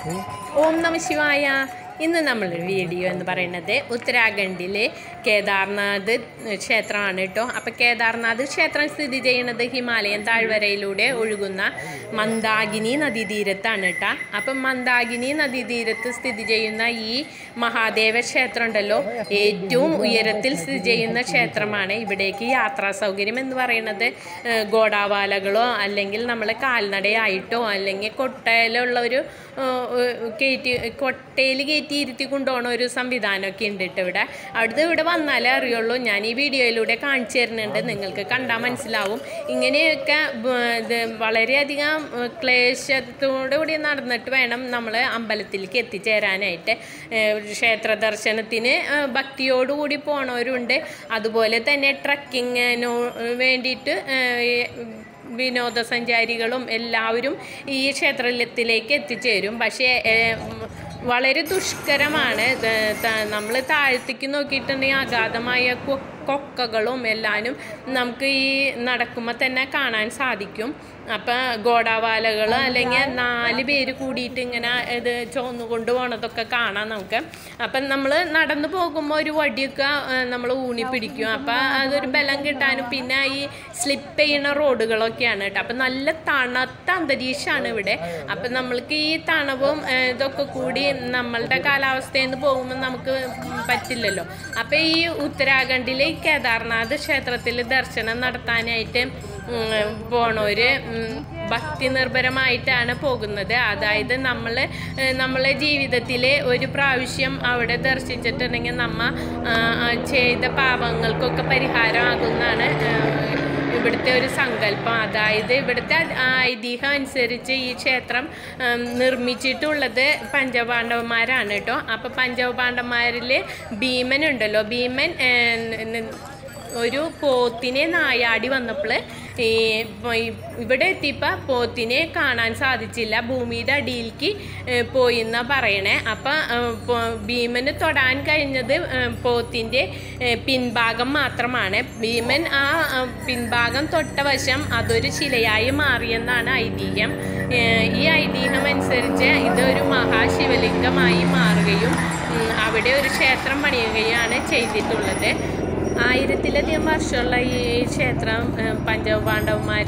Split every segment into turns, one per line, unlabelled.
ഓം നമ ശിവായ ഇന്ന് നമ്മളൊരു വീഡിയോ എന്ന് പറയുന്നത് ഉത്തരാഖണ്ഡിലെ കേദാർനാഥ് ക്ഷേത്രമാണ് കേട്ടോ അപ്പം കേദാർനാഥ് ക്ഷേത്രം സ്ഥിതി ചെയ്യുന്നത് ഹിമാലയൻ താഴ്വരയിലൂടെ ഒഴുകുന്ന മന്ദാകിനി നദീതീരത്താണ് കേട്ടോ അപ്പം മന്ദാകിനി നദീതീരത്ത് സ്ഥിതി ചെയ്യുന്ന ഈ മഹാദേവ ക്ഷേത്രം ഉണ്ടല്ലോ ഏറ്റവും ഉയരത്തിൽ സ്ഥിതി ചെയ്യുന്ന ക്ഷേത്രമാണ് ഇവിടേക്ക് യാത്രാ സൗകര്യം എന്ന് പറയുന്നത് ഏഹ്, ഗോഡാവാലകളോ അല്ലെങ്കിൽ നമ്മൾ കാൽനടയായിട്ടോ അല്ലെങ്കിൽ കൊട്ടയിലുള്ള ഒരു ഏഹ്, കയറ്റി കൊട്ടയിൽ കയറ്റി ഇരുത്തി കൊണ്ടുപോകണ ഒരു സംവിധാനമൊക്കെ ഉണ്ട് കേട്ടോ ഇവിടെ അവിടുത്തെ ഇവിടെ വന്നാലേ അറിയുള്ളൂ ഞാൻ ഈ വീഡിയോയിലൂടെ കാണിച്ചു തരുന്നുണ്ട് നിങ്ങൾക്ക് കണ്ടാൽ മനസ്സിലാവും ഇങ്ങനെയൊക്കെ ബ- ഇത് വളരെയധികം ഏഹ്, ക്ലേശത്തോടു കൂടി നടന്നിട്ട് വേണം നമ്മൾ അമ്പലത്തിലേക്ക് എത്തിച്ചേരാനായിട്ട് ഏഹ്, ക്ഷേത്ര ദർശനത്തിന് ഏഹ്, ഭക്തിയോടുകൂടി പോണവരുണ്ട് അതുപോലെ തന്നെ ട്രക്കിങ്ങിനു വേണ്ടിയിട്ട് ഏഹ്, വിനോദസഞ്ചാരികളും എല്ലാവരും ഈ ക്ഷേത്രത്തിലേക്ക് എത്തിച്ചേരും പക്ഷേ ഏഹ്, വളരെ ദുഷ്കരമാണ് നമ്മൾ താഴത്തേക്ക് നോക്കിയിട്ടുണ്ടെങ്കിൽ അഗാധമായ കൊ- കൊക്കകളും എല്ലാനും നമുക്ക് ഈ നടക്കുമ്പോൾ തന്നെ കാണാൻ സാധിക്കും അപ്പം ഗോഡാവാലകൾ അല്ലെങ്കിൽ നാല് പേര് കൂടിയിട്ട് ഇങ്ങനെ ഇത് ചുവന്നു കൊണ്ട് പോണതൊക്കെ കാണാം നമുക്ക് അപ്പം നമ്മൾ നടന്നു പോകുമ്പോൾ ഒരു വടിയൊക്കെ നമ്മൾ ഊണി പിടിക്കും അപ്പം അതൊരു ബലം കിട്ടാനും പിന്നെ ഈ സ്ലിപ്പ് ചെയ്യുന്ന റോഡുകളൊക്കെയാണ് കേട്ടോ അപ്പം നല്ല തണുത്ത അന്തരീക്ഷമാണ് ഇവിടെ അപ്പം നമ്മൾക്ക് ഈ തണുവും ഏഹ്, ഇതൊക്കെ കൂടി നമ്മളുടെ കാലാവസ്ഥയിൽ നിന്ന് പോകുമ്പോൾ നമുക്ക് പറ്റില്ലല്ലോ അപ്പം ഈ ഉത്തരാഖണ്ഡിലെ ഈ കേദാർനാഥ് ക്ഷേത്രത്തിൽ ദർശനം നടത്താനായിട്ട് ഉം, പോണവര് ഉം, ഭക്തി നിർഭരമായിട്ടാണ് പോകുന്നത് അതായത് നമ്മൾ നമ്മളെ ജീവിതത്തിൽ ഒരു പ്രാവശ്യം അവിടെ ദർശിച്ചിട്ടുണ്ടെങ്കിൽ നമ്മ ആ, ആ, ചെയ്ത പാപങ്ങൾക്കൊക്കെ പരിഹാരമാകുന്നതാണ് ആ, ഇവിടുത്തെ ഒരു സങ്കല്പം അതായത് ഇവിടുത്തെ ഐതിഹ്യം അനുസരിച്ച് ഈ ക്ഷേത്രം ഉം, നിർമ്മിച്ചിട്ടുള്ളത് പഞ്ചപാണ്ഡവന്മാരാണ് കേട്ടോ അപ്പം പഞ്ചപാണ്ഡവന്മാരിൽ ഭീമൻ ഉണ്ടല്ലോ ഭീമൻ ഏഹ്, ന- ഒരു പോത്തിനെ നായാടി വന്നപ്പോൾ ഈ പ- ഈ ഇവിടെ എത്തിയപ്പോൾ പോത്തിനെ കാണാൻ സാധിച്ചില്ല ഭൂമിയുടെ അടിയിലേക്ക് ഏഹ്, പോയി എന്നാ പറയണേ അപ്പം ഏഹ്, പോ- ഭീമന് തൊടാൻ കഴിഞ്ഞത് ഏഹ്, പോത്തിൻ്റെ ഏഹ്, പിൻഭാഗം മാത്രമാണ് ഭീമൻ ആ ഏഹ്, പിൻഭാഗം തൊട്ട വശം അതൊരു ശിലയായി മാറിയെന്നാണ് ഐതിഹ്യം ഏഹ്, ഈ ഐതിഹ്യം അനുസരിച്ച് ഇതൊരു മഹാശിവലിംഗമായി മാറുകയും ഉം, അവിടെ ഒരു ക്ഷേത്രം പണിയുകയാണ് ചെയ്തിട്ടുള്ളത് ആയിരത്തിലധികം വർഷമുള്ള ഈ ക്ഷേത്രം ഏഹ്, പഞ്ചപാണ്ഡവന്മാർ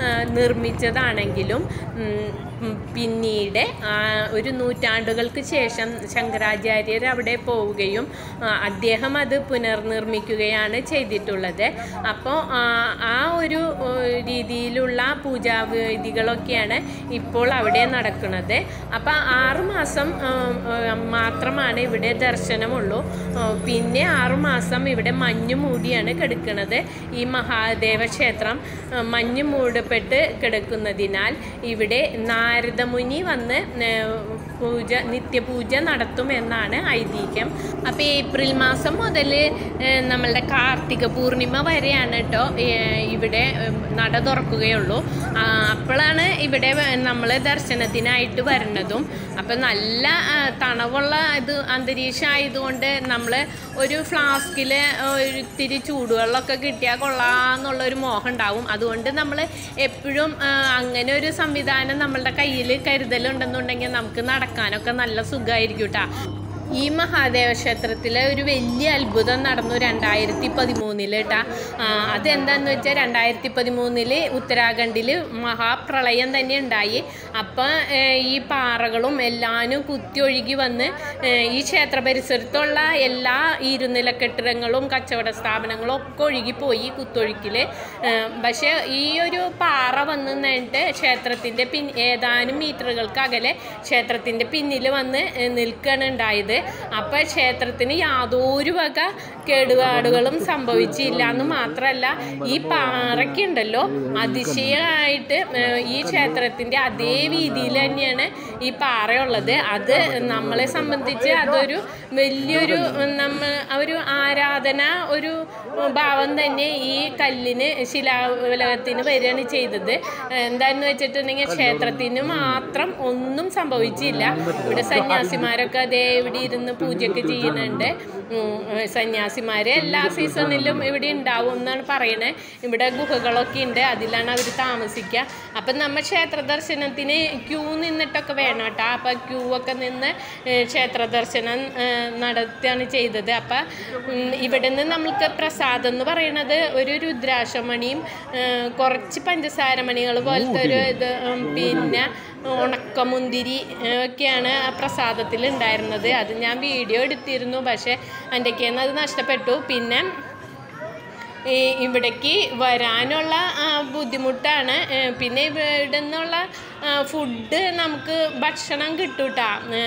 നിർമ്മിച്ചതാണെങ്കിലും ഉം, ഉം, പിന്നീട് ആ, ഒരു നൂറ്റാണ്ടുകൾക്ക് ശേഷം ശങ്കരാചാര്യർ അവിടെ പോവുകയും ആ, അദ്ദേഹം അത് പുനർനിർമ്മിക്കുകയാണ് ചെയ്തിട്ടുള്ളത് അപ്പോൾ ആ ഒരു ഏഹ്, രീതിയിലുള്ള പൂജാവിധികളൊക്കെയാണ് ഇപ്പോൾ അവിടെ നടക്കുന്നത് അപ്പോൾ ആറുമാസം മാത്രമാണ് ഇവിടെ ദർശനമുള്ളൂ ഏഹ്, പിന്നെ ആറുമാസം ഇവിടെ മഞ്ഞു മൂടിയാണ് കിടക്കുന്നത് ഈ മഹാദേവ ക്ഷേത്രം ഏഹ്, മഞ്ഞു മൂടപ്പെട്ട് കിടക്കുന്നതിനാൽ ഇവിടെ നാരദമുനി വന്ന് ഏഹ്, പൂജ നിത്യപൂജ നടത്തുമെന്നാണ് ഐതിഹ്യം അപ്പോൾ ഏപ്രിൽ മാസം മുതൽ നമ്മളുടെ കാർത്തിക പൂർണിമ വരെയാണ് കേട്ടോ ഇവിടെ ഏഹ്, നട തുറക്കുകയുള്ളൂ ആ, അപ്പോഴാണ് ഇവിടെ നമ്മൾ ദർശനത്തിനായിട്ട് വരുന്നതും അപ്പം നല്ല ആ, തണവുള്ള ഇത് അന്തരീക്ഷം ആയതുകൊണ്ട് നമ്മൾ ഒരു ഫ്ലാസ്കിൽ ഒരിത്തിരി ചൂടുവെള്ളമൊക്കെ കിട്ടിയാൽ കൊള്ളാമെന്നുള്ള ഒരു മോഹം ഉണ്ടാവും അതുകൊണ്ട് നമ്മൾ എപ്പോഴും ആ, അങ്ങനെ ഒരു സംവിധാനം നമ്മളുടെ കയ്യിൽ കരുതലുണ്ടെന്നുണ്ടെങ്കിൽ നമുക്ക് നടക്കാനൊക്കെ നല്ല സുഖമായിരിക്കും കേട്ടോ ഈ മഹാദേവ ക്ഷേത്രത്തിലെ ഒരു വലിയ അത്ഭുതം നടന്നു രണ്ടായിരത്തി പതിമൂന്നില് കേട്ടാ അതെന്താന്ന് വെച്ചാൽ രണ്ടായിരത്തി പതിമൂന്നില് ഉത്തരാഖണ്ഡിൽ മഹാപ്രളയം തന്നെ ഉണ്ടായി അപ്പം ഈ പാറകളും എല്ലാനും കുത്തിയൊഴുകി വന്ന് ഏഹ്, ഈ ക്ഷേത്ര പരിസരത്തുള്ള എല്ലാ ഇരുനില കെട്ടിടങ്ങളും കച്ചവട സ്ഥാപനങ്ങളും ഒക്കെ ഒഴുകിപ്പോയി കുത്തൊഴുക്കിൽ പക്ഷേ ഈ ഒരു പാറ വന്ന് നിന്നിട്ട് ക്ഷേത്രത്തിൻ്റെ പിൻ ഏതാനും മീറ്ററുകൾക്ക് അകലെ ക്ഷേത്രത്തിൻ്റെ പിന്നിൽ വന്ന് ഏഹ്, നിൽക്കുകയാണ് ഉണ്ടായത് അപ്പം ക്ഷേത്രത്തിന് യാതൊരു വക കേടുപാടുകളും സംഭവിച്ചില്ല എന്ന് മാത്രമല്ല ഈ പാറയ്ക്കുണ്ടല്ലോ അതിശയമായിട്ട് ഏഹ്, ഈ ക്ഷേത്രത്തിൻ്റെ അതേ വീതിയിൽ തന്നെയാണ് ഈ പാറയുള്ളത് അത് നമ്മളെ സംബന്ധിച്ച് അതൊരു വലിയൊരു നമ്മ ഒരു ആരാധന ഒരു ഭാവം തന്നെ ഈ കല്ലിന് ശിലാഫലകത്തിന് വരികയാണ് ചെയ്തത് എന്താന്ന് വെച്ചിട്ടുണ്ടെങ്കിൽ ക്ഷേത്രത്തിന് മാത്രം ഒന്നും സംഭവിച്ചില്ല ഇവിടെ സന്യാസിമാരൊക്കെ അതേ ഇവിടെ ഇരുന്ന് പൂജയൊക്കെ ചെയ്യുന്നുണ്ട് ഉം, സന്യാസിമാര് എല്ലാ സീസണിലും ഇവിടെ ഉണ്ടാവും എന്നാണ് പറയണത് ഇവിടെ ഗുഹകളൊക്കെ ഉണ്ട് അതിലാണ് അവർ താമസിക്കുക അപ്പം നമ്മൾ ക്ഷേത്ര ദർശനത്തിന് ക്യൂ നിന്നിട്ടൊക്കെ വേണം കേട്ടോ അപ്പം ക്യൂ ഒക്കെ നിന്ന് ഏഹ്, ക്ഷേത്ര ദർശനം ഏഹ്, നടത്തുകയാണ് ചെയ്തത് അപ്പം ഇവിടെ നിന്ന് നമ്മൾക്ക് പ്രസാദം എന്ന് പറയുന്നത് ഒരു രുദ്രാക്ഷമണിയും ഏഹ്, കുറച്ച് പഞ്ചസാര മണികൾ പോലത്തെ ഒരു ഇത് ഉം, പിന്നെ ഉണക്കമുന്തിരി ഏഹ്, ഒക്കെയാണ് ആ പ്രസാദത്തിൽ ഉണ്ടായിരുന്നത് അത് ഞാൻ വീഡിയോ എടുത്തിരുന്നു പക്ഷേ എൻ്റെ കയ്യിൽ നിന്ന് അത് നഷ്ടപ്പെട്ടു പിന്നെ ഈ ഇവിടേക്ക് വരാനുള്ള ആ, ബുദ്ധിമുട്ടാണ് ഏ, പിന്നെ ഇവിടെ നിന്നുള്ള ഫുഡ് നമുക്ക് ഭക്ഷണം കിട്ടൂട്ടാ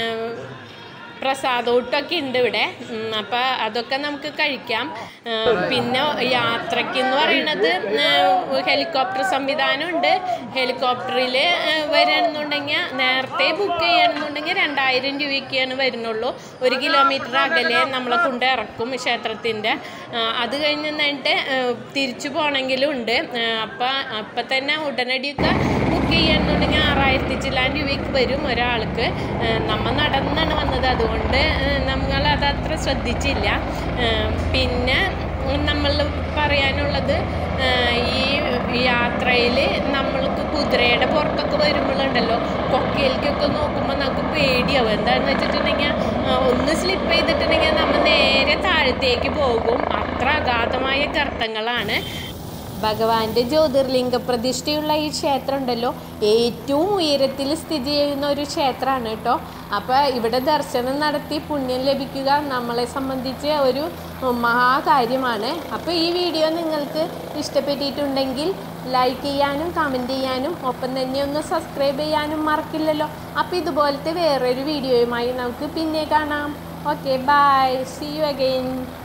പ്രസാദോട്ടൊക്കെ ഉണ്ട് ഇവിടെ അപ്പം അതൊക്കെ നമുക്ക് കഴിക്കാം ഏ, പിന്നെ യാത്രയ്ക്ക് എന്ന് പറയുന്നത് ഹെലികോപ്റ്റർ സംവിധാനം ഉണ്ട് ഹെലികോപ്റ്ററിൽ വരികയാണെന്നുണ്ടെങ്കിൽ നേരത്തെ ബുക്ക് ചെയ്യണമെന്നുണ്ടെങ്കിൽ രണ്ടായിരം രൂപയ്ക്കാണ് വരുന്നുള്ളൂ ഒരു കിലോമീറ്റർ അകലെ നമ്മളെ കൊണ്ട് ഇറക്കും ക്ഷേത്രത്തിൻ്റെ അത് കഴിഞ്ഞ് എന്നിട്ട് തിരിച്ചു പോകണമെങ്കിലും ഉണ്ട് അപ്പം അപ്പം തന്നെ ഉടനടിയൊക്കെ ബുക്ക് ചെയ്യണമെന്നുണ്ടെങ്കിൽ ആറായിരത്തി ചില്ലാൻ രൂപയ്ക്ക് വരും ഒരാൾക്ക് ഏഹ് നമ്മ നടന്നാണ് വന്നത് അതുകൊണ്ട് നമ്മൾ അതത്ര ശ്രദ്ധിച്ചില്ല ഏഹ് പിന്നെ നമ്മൾ പറയാനുള്ളത് ഏഹ് ഈ യാത്രയിൽ നമ്മൾക്ക് കുതിരയുടെ പുറത്തൊക്കെ വരുമ്പോഴുണ്ടല്ലോ കൊക്കയിലേക്കൊക്കെ നോക്കുമ്പോൾ നമുക്ക് പേടിയാവും എന്താണെന്ന് വെച്ചിട്ടുണ്ടെങ്കിൽ ഏഹ് ഒന്ന് സ്ലിപ്പ് ചെയ്തിട്ടുണ്ടെങ്കിൽ നമ്മൾ നേരെ താഴത്തേക്ക് പോകും അത്ര അഗാധമായ ഗർത്തങ്ങളാണ് ഭഗവാന്റെ ജ്യോതിർലിംഗ പ്രതിഷ്ഠയുള്ള ഈ ക്ഷേത്രം ഉണ്ടല്ലോ ഏറ്റവും ഉയരത്തിൽ സ്ഥിതി ചെയ്യുന്ന ഒരു ക്ഷേത്രമാണ് കേട്ടോ അപ്പോൾ ഇവിടെ ദർശനം നടത്തി പുണ്യം ലഭിക്കുക നമ്മളെ സംബന്ധിച്ച് ഒരു മഹാകാര്യമാണ് അപ്പോൾ ഈ വീഡിയോ നിങ്ങൾക്ക് ഇഷ്ടപ്പെട്ടിട്ടുണ്ടെങ്കിൽ ലൈക്ക് ചെയ്യാനും കമൻറ്റ് ചെയ്യാനും ഒപ്പം തന്നെ ഒന്ന് സബ്സ്ക്രൈബ് ചെയ്യാനും മറക്കില്ലല്ലോ അപ്പോൾ ഇതുപോലത്തെ വേറൊരു വീഡിയോയുമായി നമുക്ക് പിന്നെ കാണാം okay bye see you again